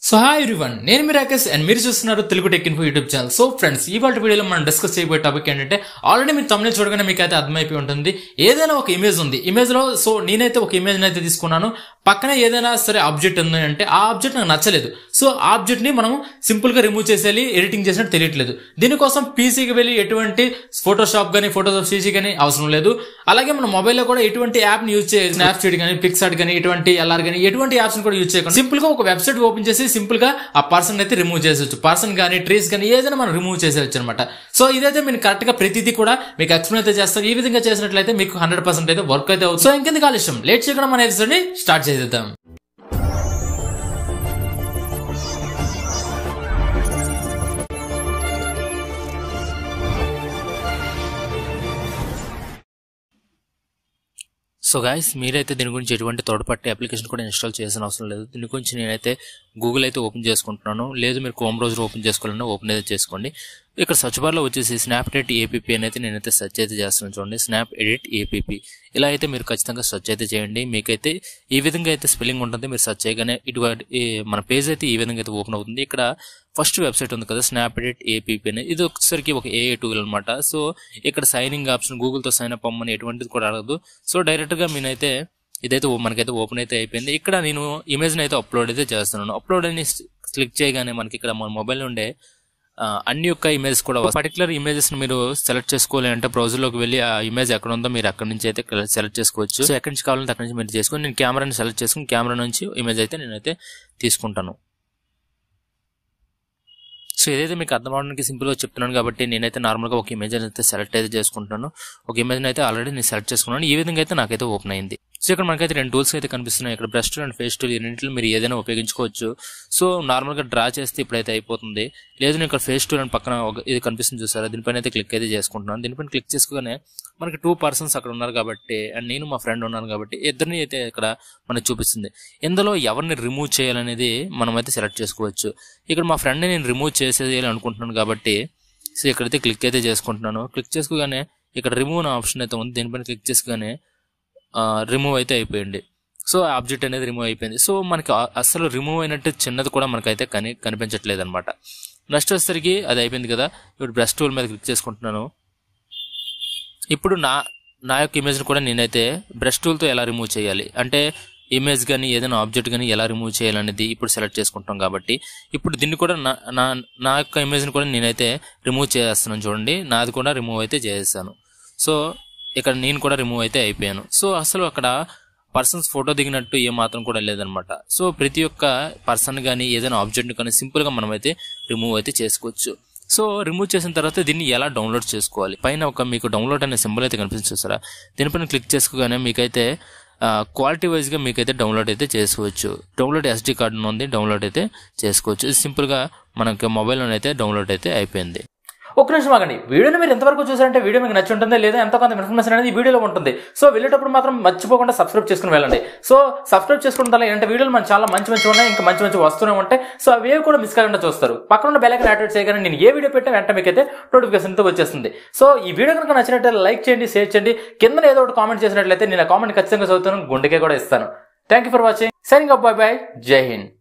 so hi everyone నేను మీ Rakesh and మీరు చూస్తున్నారు Telugu tech info YouTube channel so friends ఈ వాటి వీడియోలో మనం డిస్కస్ చేయబోయే టాపిక్ ఏంటంటే ఆల్రెడీ మీరు తమిళ చూడగానే మీకు అయితే అర్థమైపోయి ఉంటుంది ఏదైనా ఒక ఇమేజ్ ఉంది ఇమేజ్ లో సో నేనైతే ఒక ఇమేజ్ అయితే తీసుకున్నాను పక్కన ఏదైనా సరే ఆబ్జెక్ట్ ఉంది అంటే ఆ ఆబ్జెక్ట్ నాకు నచ్చలేదు సో ఆ ఆబ్జెక్ట్ ని మనం సింపుల్ గా రిమూవ్ చేసేయాలి ఎడిటింగ్ చేసినట్టు తెలియట్లేదు దీనికోసం పీసీకి వెళ్ళి ఎటువంటి ఫోటోషాప్ కానీ ఫోటోషాప్ సీసీ కానీ అవసరం లేదు అలాగే మన మొబైల్లో కూడా ఎటువంటి యాప్ ని యూజ్ చేయాలి స్నాప్సీడ్ కానీ పిక్సార్ట్ కానీ ఎటువంటి ఎల్ఆర్ కానీ ఎటువంటి యాప్స్ కూడా యూజ్ చేయకుండా సింపుల్ గా ఒక వెబ్సైట్ ఓపెన్ చేసి సింపుల్ గా ఆ పర్సన్ అయితే రిమూవ్ చేసేవచ్చు పర్సన్ కానీ ట్రీస్ కానీ ఏదైనా మనం రిమూవ్ చేసేవచ్చు అనమాట సో ఇదైతే మీరు కరెక్ట్ గా ప్రతిదీ కూడా మీకు ఎక్స్ప్లెయిన్ అయితే చేస్తారు ఈ విధంగా చేసినట్లయితే మీకు హండ్రెడ్ పర్సెంట్ అయితే వర్క్ అయితే అవుతుంది సో ఇంకెందుకు ఆలస్యం లేట్ చేయకుండా మన ఎపిసోడ్ ని స్టార్ట్ చేసేద్దాం సో గాయస్ మీరైతే దీని గురించి ఎటువంటి తోడ్పట్టి అప్లికేషన్ కూడా ఇన్స్టాల్ చేయాల్సిన అవసరం లేదు దీని గురించి నేనైతే గూగుల్ అయితే ఓపెన్ చేసుకుంటున్నాను లేదు మీరు క్రోమ్ బ్రౌజర్ ఓపెన్ చేసుకోవాలన్నా ఓపెన్ అయితే చేసుకోండి ఇక్కడ సర్చ్ బార్లో వచ్చేసి స్నాప్ ఎడిట్ ఏపీపీ అని అయితే నేనైతే సెర్చ్ అయితే చేస్తున్నాను చూడండి స్నాప్ ఎడిట్ ఏపీపీ ఇలా అయితే మీరు ఖచ్చితంగా సెర్చ్ అయితే చేయండి మీకైతే ఈ విధంగా అయితే స్పెల్లింగ్ ఉంటుంది మీరు సెర్చ్ చేయగానే ఇటువంటి ఈ- మన పేజ్ అయితే ఈ విధంగా అయితే ఓపెన్ అవుతుంది ఇక్కడ ఫస్ట్ వెబ్సైట్ ఉంది కదా స్నాప్ ఎడిట్ ఏపీపీ అని ఇది వచ్చేసరికి ఒక ఏఏ టూల్ అనమాట సో ఇక్కడ సైనింగ్ ఆప్షన్ గూగుల్తో సైన్ అప్ అమ్మని ఎటువంటిది కూడా అడగదు సో డైరెక్ట్గా నేనైతే ఇదైతే ఓ- మనకైతే ఓపెన్ అయితే అయిపోయింది ఇక్కడ నేను ఇమేజ్ని అయితే అప్లోడ్ అయితే చేస్తున్నాను అప్లోడ్ అని క్లిక్ చేయగానే మనకి ఇక్కడ మన మొబైల్ ఉండే ఆ, అన్ని యొక్క ఇమేజ్ కూడా పర్టికులర్ ఇమేజెస్ మీరు సెలెక్ట్ చేసుకోవాలి అంటే బ్రౌజర్ లోకి వెళ్ళి ఆ ఇమేజ్ ఎక్కడ ఉందో మీరు అక్కడ నుంచి అయితే సెలెక్ట్ చేసుకోవచ్చు సో ఎక్కడి నుంచి కావాలంటే అక్కడి నుంచి మీరు చేసుకొని నేను కెమెరాని సెలెక్ట్ చేసుకుని కెమెరా నుంచి ఇమేజ్ అయితే నేనైతే తీసుకుంటాను సో ఏదైతే మీకు అర్థం అవడానికి సింపుల్గా చెప్తున్నాను కాబట్టి నేనైతే నార్మల్గా ఒక ఇమేజ్ అయితే సెలెక్ట్ అయితే చేసుకుంటాను ఒక ఇమేజ్ అయితే ఆల్రెడీ నేను సెలెక్ట్ చేసుకున్నాను ఈ విధంగా అయితే నాకైతే ఓపెన్ అయింది సో ఇక్కడ మనకైతే రెండు టూల్స్ అయితే కనిపిస్తున్నాయి ఇక్కడ brush tool and face tool ఈ రెండింటిలో మీరు ఏదైనా ఉపయోగించుకోవచ్చు సో నార్మల్గా డ్రా చేస్తే ఇప్పుడైతే అయిపోతుంది లేదు నేను ఇక్కడ ఫేస్ టూల్ అండ్ పక్కన ఒక ఇది కనిపిస్తుంది చూసారా దీనిపైన అయితే క్లిక్ అయితే చేసుకుంటున్నాను దీనిపైన క్లిక్ చేసుకోగానే మనకి టూ పర్సన్స్ అక్కడ ఉన్నారు కాబట్టి అండ్ నేను మా ఫ్రెండ్ ఉన్నాను కాబట్టి ఇద్దరిని అయితే ఇక్కడ మనకు చూపిస్తుంది ఇందులో ఎవరిని రిమూవ్ చేయాలనేది మనం అయితే సెలెక్ట్ చేసుకోవచ్చు ఇక్కడ మా ఫ్రెండ్ని నేను రిమూవ్ చేసేది అనుకుంటున్నాను కాబట్టి సో ఇక్కడైతే క్లిక్ అయితే చేసుకుంటున్నాను క్లిక్ చేసుకోగానే ఇక్కడ రిమూవ్ అనే ఆప్షన్ అయితే ఉంది దీనిపైన క్లిక్ చేసుకోగానే రిమూవ్ అయితే అయిపోయింది సో ఆబ్జెక్ట్ అనేది రిమూవ్ అయిపోయింది సో మనకి ఆ- అసలు రిమూవ్ అయినట్టు చిన్నది కూడా మనకైతే కని కనిపించట్లేదు అనమాట నెక్స్ట్ వచ్చేసరికి అది అయిపోయింది కదా ఇప్పుడు బ్రష్ టూల్ మీద క్లిక్ చేసుకుంటున్నాను ఇప్పుడు నా నా యొక్క ఇమేజ్ని కూడా నేనైతే బ్రష్ టూల్తో ఎలా రిమూవ్ చేయాలి అంటే ఇమేజ్ కానీ ఏదైనా ఆబ్జెక్ట్ కానీ ఎలా రిమూవ్ చేయాలనేది ఇప్పుడు సెలెక్ట్ చేసుకుంటాం కాబట్టి ఇప్పుడు దీన్ని కూడా నా నా నా యొక్క ఇమేజ్ని కూడా నేనైతే రిమూవ్ చేస్తున్నాను చూడండి నాది కూడా రిమూవ్ అయితే చేసేసాను సో ఇక్కడ నేను కూడా రిమూవ్ అయితే అయిపోయాను సో అసలు అక్కడ పర్సన్స్ ఫోటో దిగినట్టు ఏ మాత్రం కూడా లేదనమాట సో ప్రతి ఒక్క పర్సన్ కానీ ఏదైనా ఆబ్జెక్ట్ కానీ సింపుల్గా మనం అయితే రిమూవ్ అయితే చేసుకోవచ్చు సో రిమూవ్ చేసిన తర్వాత దీన్ని ఎలా డౌన్లోడ్ చేసుకోవాలి పైన ఒక మీకు డౌన్లోడ్ అనే సింబల్ అయితే కనిపిస్తుంది చూసారా దీనిపైన క్లిక్ చేసుకోగానే మీకైతే క్వాలిటీ వైజ్గా మీకైతే డౌన్లోడ్ అయితే చేసుకోవచ్చు డౌన్లోడ్ ఎస్డి కార్డు ఉంది డౌన్లోడ్ అయితే చేసుకోవచ్చు ఇది సింపుల్గా మనకి మొబైల్లోనైతే డౌన్లోడ్ అయితే అయిపోయింది ఒక నిమిషం ఆగండి వీడియోని మీరు ఎంతవరకు చూసారంటే వీడియో మీకు నచ్చి ఉంటుంది లేదా ఎంతో కొంత ఇన్ఫర్మేషన్ అనేది ఈ వీడియోలో ఉంటుంది సో వెళ్ళేటప్పుడు మాత్రం మర్చిపోకుండా సబ్స్క్రైబ్ చేసుకుని వెళ్ళండి సో సబ్స్క్రైబ్ చేసుకున్న తర్వాత ఏంటంటే వీడియోలు మన చాలా మంచి మంచి ఉన్నాయి ఇంకా మంచి మంచి వస్తూనే ఉంటాయి సో అవేవి కూడా మిస్ కాకుండా చూస్తారు పక్కన ఉన్న బెల్ ఐకాన్ యాక్టివేట్ చేయగానే నేను ఏ వీడియో పెట్టినా వెంటనే మీకైతే నోటిఫికేషన్ తో వచ్చేస్తుంది సో ఈ వీడియో కనుక నచ్చినట్లయితే లైక్ చేయండి షేర్ చేయండి కింద ఏదో ఒకటి కామెంట్ చేసినట్లయితే నేను ఆ కామెంట్ ఖచ్చితంగా చదువుతాను గుండెకే కూడా ఇస్తాను thank you for watching signing up bye bye Jai Hind